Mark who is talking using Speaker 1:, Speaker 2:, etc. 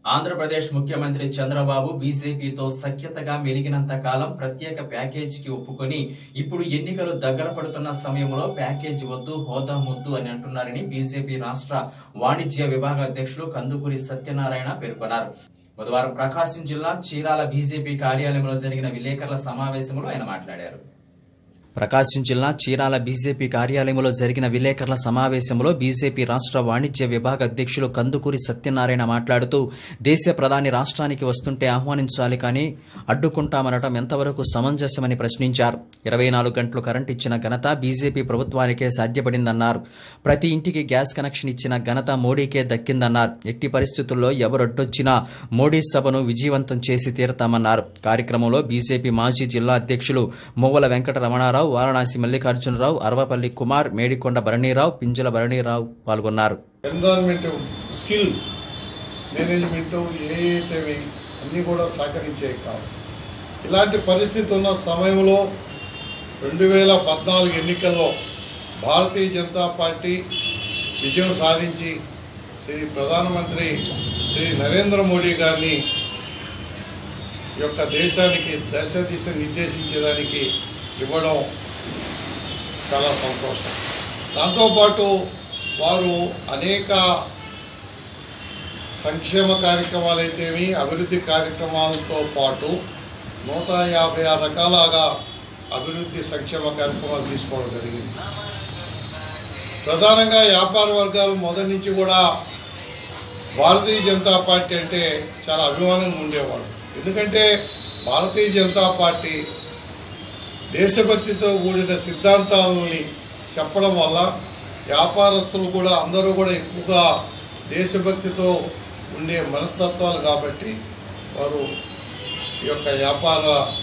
Speaker 1: ఆంధ్రప్రదేశ్ ముఖ్యమంత్రి చంద్రబాబు బీజేపీతో సఖ్యతగా మెలిగినంత కాలం ప్రత్యేక ప్యాకేజీకి ఒప్పుకొని ఇప్పుడు ఎన్నికలు దగ్గర పడుతున్న సమయంలో ప్యాకేజీ వద్దు హోదా ముద్దు అని అంటున్నారని బీజేపీ రాష్ట్ర వాణిజ్య విభాగ అధ్యక్షులు కందుకూరి సత్యనారాయణ పేర్కొన్నారు బుధవారం ప్రకాశం జిల్లా చీరాల బీజేపీ కార్యాలయంలో జరిగిన విలేకరుల సమావేశంలో ఆయన మాట్లాడారు ప్రకాశం జిల్లా చీరాల బీజేపీ కార్యాలయంలో జరిగిన విలేకరుల సమావేశంలో బీజేపీ రాష్ట్ర వాణిజ్య విభాగ అధ్యక్షులు కందుకూరి సత్యనారాయణ మాట్లాడుతూ దేశ ప్రధాని రాష్ట్రానికి వస్తుంటే ఆహ్వానించాలి కానీ అడ్డుకుంటామనటం ఎంతవరకు సమంజసమని ప్రశ్నించారు ఇరవై నాలుగు గంటలు కరెంట్ ఇచ్చిన ఘనత బీజేపీ ప్రభుత్వానికే సాధ్యపడిందన్నారు ప్రతి ఇంటికి గ్యాస్ కనెక్షన్ ఇచ్చిన ఘనత మోడీకే దక్కిందన్నారు ఎట్టి పరిస్థితుల్లో ఎవరు అడ్డొచ్చినా మోడీ సభను విజయవంతం చేసి తీరతామన్నారు కార్యక్రమంలో బీజేపీ మాజీ జిల్లా అధ్యక్షులు మువ్వల వెంకట రమణారావు వారణాసి మల్లికార్జునరావు అరవపల్లి కుమార్ మేడికొండ భరణీరావు పింజల భరణీరావు పాల్గొన్నారు
Speaker 2: ఎన్విరాన్మెంట్ స్కిల్ మేనేజ్మెంట్ ఏవైతేవి అన్నీ కూడా సహకరించేవి కావు ఇలాంటి పరిస్థితి ఉన్న సమయంలో రెండు వేల పద్నాలుగు ఎన్నికల్లో భారతీయ జనతా పార్టీ విజయం సాధించి శ్రీ ప్రధానమంత్రి శ్రీ నరేంద్ర మోడీ గారిని ఈ యొక్క దేశానికి దశ దిశ నిర్దేశించేదానికి ఇవ్వడం చాలా సంతోషం దాంతోపాటు వారు అనేక సంక్షేమ కార్యక్రమాలు అయితేమి అభివృద్ధి కార్యక్రమాలతో పాటు నూట యాభై ఆరు రకాలుగా అభివృద్ధి సంక్షేమ కార్యక్రమాలు తీసుకోవడం జరిగింది ప్రధానంగా వ్యాపార వర్గాలు మొదటి నుంచి కూడా భారతీయ జనతా పార్టీ అంటే చాలా అభిమానంగా ఉండేవాడు ఎందుకంటే భారతీయ జనతా పార్టీ దేశభక్తితో కూడిన సిద్ధాంతాలని చెప్పడం వల్ల వ్యాపారస్తులు కూడా అందరూ కూడా ఎక్కువగా దేశభక్తితో ఉండే మనస్తత్వాలు కాబట్టి వారు ఈ యొక్క వ్యాపార